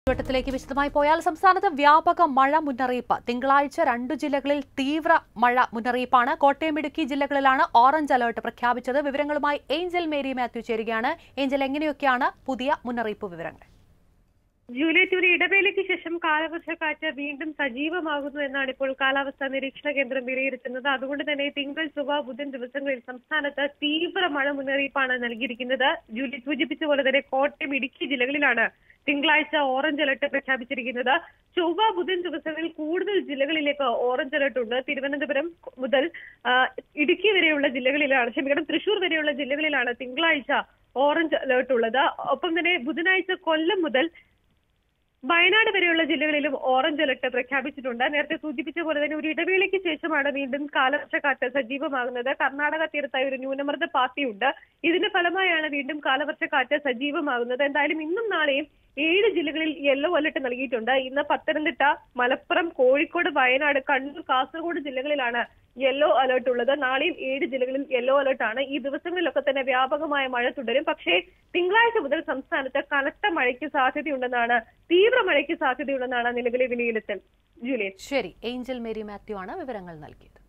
ചുവട്ടത്തിലേക്ക് വിശദമായി പോയാൽ സംസ്ഥാനത്ത് വ്യാപക മഴ മുന്നറിയിപ്പ് തിങ്കളാഴ്ച രണ്ടു ജില്ലകളിൽ തീവ്ര മഴ മുന്നറിയിപ്പാണ് കോട്ടയം ഇടുക്കി ജില്ലകളിലാണ് ഓറഞ്ച് അലർട്ട് പ്രഖ്യാപിച്ചത് വിവരങ്ങളുമായി ഏഞ്ചൽ മേരി മാത്യു ചേരുകയാണ് ഏഞ്ചൽ എങ്ങനെയൊക്കെയാണ് പുതിയ മുന്നറിയിപ്പ് വിവരങ്ങൾ ജൂലൈ ഒരു ഇടവേളയ്ക്ക് ശേഷം കാലവർഷക്കാറ്റ് വീണ്ടും സജീവമാകുന്നു എന്നാണ് ഇപ്പോൾ കാലാവസ്ഥാ നിരീക്ഷണ കേന്ദ്രം വിലയിരുത്തുന്നത് അതുകൊണ്ട് തന്നെ തിങ്കൾ ചൊവ്വ ബുധൻ ദിവസങ്ങളിൽ സംസ്ഥാനത്ത് തീവ്ര മഴ മുന്നറിയിപ്പാണ് നൽകിയിരിക്കുന്നത് ജൂലൈ സൂചിപ്പിച്ച പോലെ തന്നെ കോട്ടയം ഇടുക്കി ജില്ലകളിലാണ് തിങ്കളാഴ്ച ഓറഞ്ച് അലർട്ട് പ്രഖ്യാപിച്ചിരിക്കുന്നത് ചൊവ്വ ബുധൻ ദിവസങ്ങളിൽ കൂടുതൽ ജില്ലകളിലേക്ക് ഓറഞ്ച് അലർട്ട് ഉണ്ട് തിരുവനന്തപുരം മുതൽ ആ, ഇടുക്കി വരെയുള്ള ജില്ലകളിലാണ് ക്ഷമിക്കണം തൃശൂർ വരെയുള്ള ജില്ലകളിലാണ് തിങ്കളാഴ്ച ഓറഞ്ച് അലർട്ട് ഉള്ളത് ഒപ്പം തന്നെ ബുധനാഴ്ച കൊല്ലം മുതൽ വയനാട് വരെയുള്ള ജില്ലകളിലും ഓറഞ്ച് അലർട്ട് പ്രഖ്യാപിച്ചിട്ടുണ്ട് നേരത്തെ സൂചിപ്പിച്ച പോലെ തന്നെ ഒരു ഇടവേളയ്ക്ക് ശേഷമാണ് വീണ്ടും കാലവർഷക്കാറ്റ് സജീവമാകുന്നത് കർണാടക തീരത്തായി ഒരു ന്യൂനമർദ്ദ പാത്തിയുണ്ട് ഇതിന്റെ ഫലമായാണ് വീണ്ടും കാലവർഷക്കാറ്റ് സജീവമാകുന്നത് എന്തായാലും ഇന്നും നാളെയും ഏഴ് ജില്ലകളിൽ യെല്ലോ അലർട്ട് നൽകിയിട്ടുണ്ട് ഇന്ന് പത്തനംതിട്ട മലപ്പുറം കോഴിക്കോട് വയനാട് കണ്ണൂർ കാസർഗോഡ് ജില്ലകളിലാണ് യെല്ലോ അലർട്ട് ഉള്ളത് നാളെയും ഏഴ് ജില്ലകളിൽ യെല്ലോ അലർട്ട് ആണ് ഈ ദിവസങ്ങളിലൊക്കെ തന്നെ വ്യാപകമായ മഴ തുടരും പക്ഷേ തിങ്കളാഴ്ച മുതൽ സംസ്ഥാനത്ത് കനത്ത മഴയ്ക്ക് സാധ്യതയുണ്ടെന്നാണ് തീവ്ര മഴയ്ക്ക് സാധ്യതയുണ്ടെന്നാണ് നിലവിലെ വിലയിരുത്തൽ ജൂലിയൻ ശരി ഏഞ്ചൽ മേരി മാത്യു ആണ് വിവരങ്ങൾ നൽകിയത്